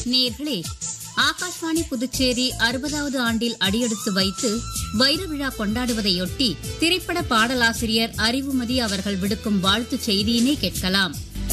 நேர்களே ஆகாஷ்வாணி புதுச்சேரி அறுபதாவது ஆண்டில் அடியெடுத்து வைத்து வைர விழா கொண்டாடுவதையொட்டி திரைப்பட பாடலாசிரியர் அறிவுமதி அவர்கள் விடுக்கும் வாழ்த்துச் செய்தியினை கேட்கலாம்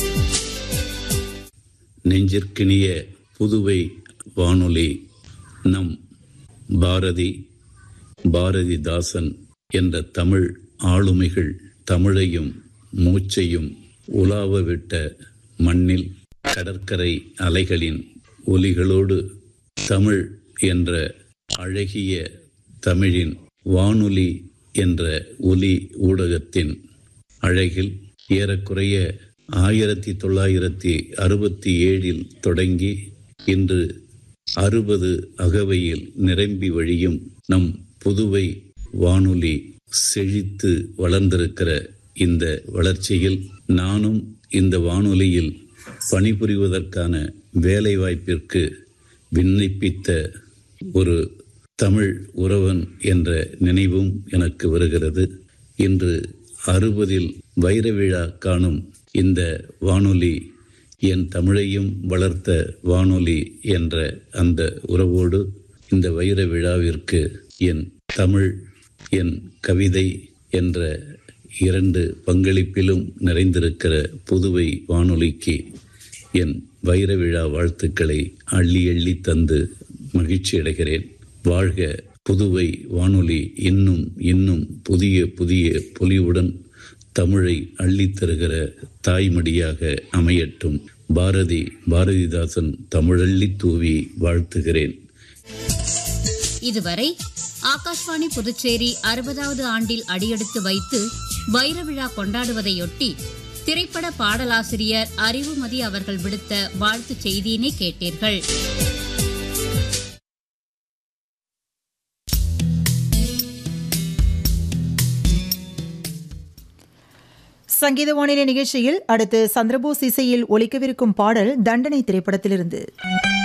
நெஞ்சிற்கினிய புதுவை வானொலி நம் பாரதி பாரதிதாசன் என்ற தமிழ் ஆளுமைகள் தமிழையும் மூச்சையும் உலாவவிட்ட மண்ணில் கடற்கரை அலைகளின் ஒலிகளோடு தமிழ் என்ற அழகிய தமிழின் வானொலி என்ற ஒலி ஊடகத்தின் அழகில் ஏறக்குறைய ஆயிரத்தி தொள்ளாயிரத்தி அறுபத்தி ஏழில் தொடங்கி இன்று அறுபது அகவையில் நிரம்பி வழியும் நம் புதுவை வானொலி செழித்து வளர்ந்திருக்கிற இந்த வளர்ச்சியில் நானும் இந்த வானொலியில் பணிபுரிவதற்கான வேலைவாய்ப்பிற்கு விண்ணப்பித்த ஒரு தமிழ் உறவன் என்ற நினைவும் எனக்கு வருகிறது இன்று அறுபதில் வைர விழா காணும் இந்த வானொலி என் தமிழையும் வளர்த்த வானொலி என்ற அந்த உறவோடு இந்த வைர விழாவிற்கு என் தமிழ் என் கவிதை என்ற இரண்டு பங்களிப்பிலும் நிறைந்திருக்கிற புதுவை வானொலிக்கு என் வைர விழா வாழ்த்துக்களை அள்ளி அள்ளி தந்து மகிழ்ச்சி அடைகிறேன் வாழ்க புதுவை வானொலி இன்னும் இன்னும் புதிய புதிய பொலிவுடன் தமிழை அள்ளித் தருகிற தாய்மடியாக அமையட்டும் பாரதி பாரதிதாசன் தமிழள்ளி தூவி வாழ்த்துகிறேன் இதுவரை ஆகாஷ்வாணி புதுச்சேரி அறுபதாவது ஆண்டில் அடியெடுத்து வைத்து வைர விழா கொண்டாடுவதையொட்டி திரைப்பட பாடலாசிரியர் அறிவுமதி அவர்கள் விடுத்த வாழ்த்துச் செய்தியினை கேட்டீர்கள் சங்கீத வானிலை நிகழ்ச்சியில் அடுத்து சந்திரபோஸ் இசையில் ஒலிக்கவிருக்கும் பாடல் தண்டனை திரைப்படத்திலிருந்து